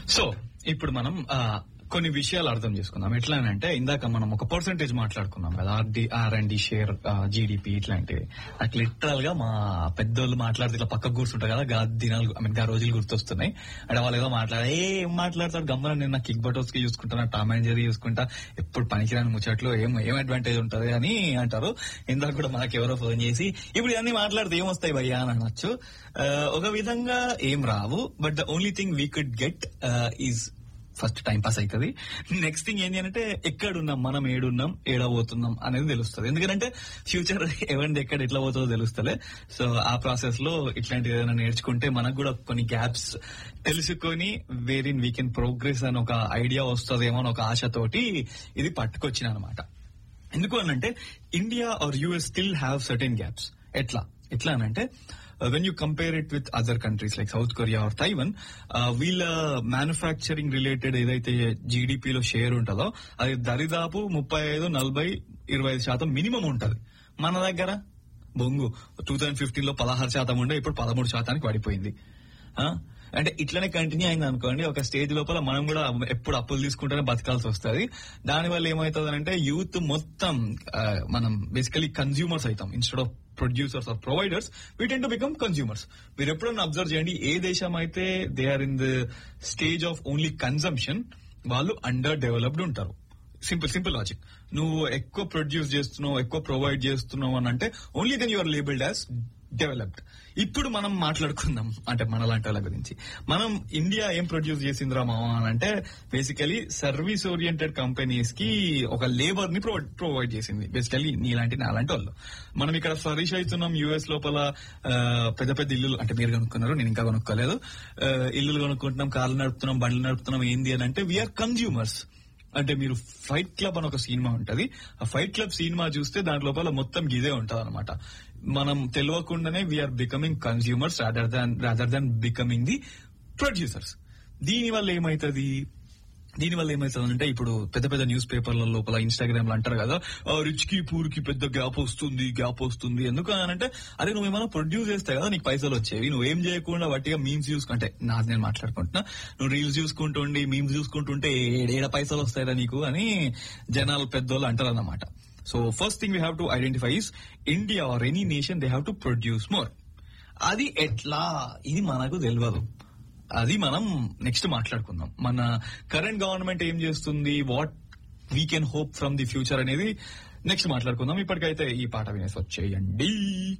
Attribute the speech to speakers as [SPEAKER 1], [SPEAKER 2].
[SPEAKER 1] So ఇప్పుడు మనం ఆ, కొన్ని విషయాలు అర్థం చేసుకుందాం ఎట్లా అని అంటే ఇందాక మనం ఒక పర్సంటేజ్ మాట్లాడుకున్నాం కదా RD R and D share GDP ఇట్లాంటివి అట్లా లిటరల్ గా మా పెద్దోళ్ళు మాట్లాడితే ఇట్లా పక్క కూర్చుంటారు కదా గా దినాలు ఐ మీన్ గా రోజులు గుర్తొస్తున్నాయి అంటే వాళ్ళు ఏదో మాట్లాడే ఏ ఏం మాట్లాడతాడు గమ్మన నేను నా కిక్ బటోస్ కి చూసుకుంటా టామ్ అండ్ జెర్రీ చూసుకుంటా ఎప్పుడు పనికిరాని ముచ్చట్లు ఏం ఏం అడ్వాంటేజ్ ఉంటది అని అంటారు ఇందాక కూడా మనకి ఎవరో ఫోన్ చేసి ఇప్పుడు ఇవన్నీ మాట్లాడితే ఏమొస్తాయి భయ్యా అని అనొచ్చు ఆ, ఒక విధంగా ఏం రావు but the only thing we could get is first time pass అవుతుంది నెక్స్ట్ థింగ్ ఏంటి అంటే ఎక్కడున్నాం మనం ఏడున్నాం ఏడబోతున్నాం అనేది తెలుస్తుంది ఎందుకంటే ఫ్యూచర్ ఎవరిది ఎక్కడ ఎట్లా పోతుందో తెలుస్తలే సో ఆ ప్రాసెస్ లో ఇట్లాంటివి ఏదైనా నేర్చుకుంటే మనకు కూడా కొన్ని గ్యాప్స్ తెలుసుకొని వేరిన్ వీ కెన్ ప్రోగ్రెస్ అని ఒక ఐడియా వస్తుందేమో అని ఒక ఆశతోటి ఇది పట్టుకొచ్చిన అనమాట ఎందుకు అనంటే India or US still have certain gaps ఎట్లా ఎట్లా అనంటే when you compare it with other countries like South Korea or Taiwan వీళ్ళ మ్యానుఫ్యాక్చరింగ్ రిలేటెడ్ ఏదైతే జీడిపిలో షేర్ ఉంటుందో అది దరిదాపు ముప్పై ఐదు నలభై ఇరవై ఐదు శాతం మినిమం ఉంటది మన దగ్గర బొంగు టూ థౌజండ్ ఫిఫ్టీన్ లో పదహారు శాతం ఉండే ఇప్పుడు పదమూడు శాతానికి పడిపోయింది ఆ? అంటే ఇట్లనే కంటిన్యూ అయింది అనుకోండి ఒక స్టేజ్ లోపల మనం కూడా ఎప్పుడు అప్పులు తీసుకుంటేనే బతకాల్సి వస్తుంది దానివల్ల ఏమవుతుంది అంటే యూత్ మొత్తం ఆ, మనం బేసికలీ కన్జ్యూమర్స్ అవుతాం instead of producers or providers we tend to become consumers మీరు ఎప్పుడన్నా అబ్జర్వ్ చేయండి ఏ దేశం అయితే they are in the stage of only consumption వాళ్ళు అండర్ డెవలప్డ్ ఉంటారు సింపుల్ సింపుల్ లాజిక్ నువ్వు ఎక్కువ ప్రొడ్యూస్ చేస్తున్నావు ఎక్కువ ప్రొవైడ్ చేస్తున్నావు అని అంటే only then your labelled as developed ఇప్పుడు మనం మాట్లాడుకుందాం అంటే మన లాంటి వాళ్ళ గురించి మనం ఇండియా ఏం ప్రొడ్యూస్ చేసిందిరా మామ అని అంటే బేసికలీ సర్వీస్ ఓరియంటెడ్ కంపెనీస్ కి ఒక లేబర్ ని ప్రొవైడ్ చేసింది బేసికలీ నీలాంటి నాలాంటి వాళ్ళు మనం ఇక్కడ ఫరిష్ అవుతున్నాం యుఎస్ లోపల ఆ, పెద్ద పెద్ద ఇల్లులు అంటే మీరు కొనుక్కున్నారు నేను ఇంకా కొనుక్కోలేదు ఆ, ఇల్లులు కొనుక్కుంటున్నాం కార్లు నడుపుతున్నాం బండ్లు నడుపుతున్నాం ఏంది అని అంటే వీఆర్ కన్జ్యూమర్స్ అంటే మీరు ఫైట్ క్లబ్ అని ఒక సినిమా ఉంటది ఆ ఫైట్ క్లబ్ సినిమా చూస్తే దాని లోపల మొత్తం గిదే ఉంటది అనమాట మనం తెలియకుండానే we are becoming consumers rather than rather than becoming the producers దీని వల్ల ఏమైతుంది దీని వల్ల ఏమవుతుంది అంటే ఇప్పుడు పెద్ద పెద్ద న్యూస్ పేపర్ల లోపల ఇన్స్టాగ్రామ్ లో అంటారు కదా రిచ్ కి పూర్ కి పెద్ద గ్యాప్ వస్తుంది గ్యాప్ వస్తుంది ఎందుకు అని అంటే అరే నువ్వు ఏమైనా ప్రొడ్యూస్ చేస్తే కదా నీకు పైసలు వచ్చేవి నువ్వేం చేయకుండా వట్టిగా మీమ్స్ చూసుకుంటే నాది నేను మాట్లాడుకుంటున్నా నువ్వు రీల్స్ చూసుకుంటుండి మీమ్స్ చూసుకుంటుంటే ఏడ పైసలు వస్తాయిరా నీకు అని జనాలు పెద్దోళ్ళు అంటారు అన్నమాట so first thing we have to identify is India or any nation they have to produce more అది ఎట్లా ఇది మనకు తెలియదు అది మనం నెక్స్ట్ మాట్లాడుకుందాం మన కరెంట్ గవర్నమెంట్ ఏం చేస్తుంది what we can hope from the future అనేది నెక్స్ట్ మాట్లాడుకుందాం ఇప్పటికైతే ఈ పాట వినేసి వచ్చేయండి